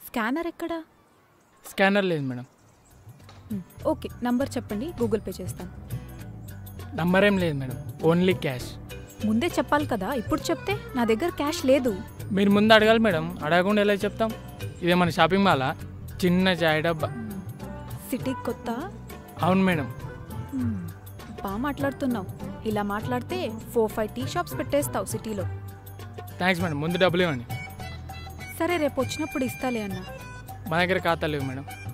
scanner ఎక్కడా scanner లేదు madam మ్, ఓకే నంబర్ చెప్పండి గూగుల్ పే చేస్తాను నంబర్ ఏం లేదు మేడం ఓన్లీ క్యాష్ ముందే చెప్పాలి కదా ఇప్పుడు చెప్తే నా దగ్గర క్యాష్ లేదు మీరు ముందు అడగాలి మేడం అడగకుండా ఎలా చెప్తాం ఇదే మన షాపింగ్ మాలా చిన్న చాయ్ డబ్బా సిటీ కొత్త అవును మేడం మ్, బాగా మాట్లాడుతున్నావు ఇలా మాట్లాడితే ఫోర్ ఫైవ్ టీ షాప్స్ పెట్టేస్తావు సిటీలో థ్యాంక్స్ మేడం ముందు డబ్బులు ఇవ్వండి సరే రేపు వచ్చినప్పుడు ఇస్తాలే అన్న మా దగ్గర ఖాతా లేవు మేడం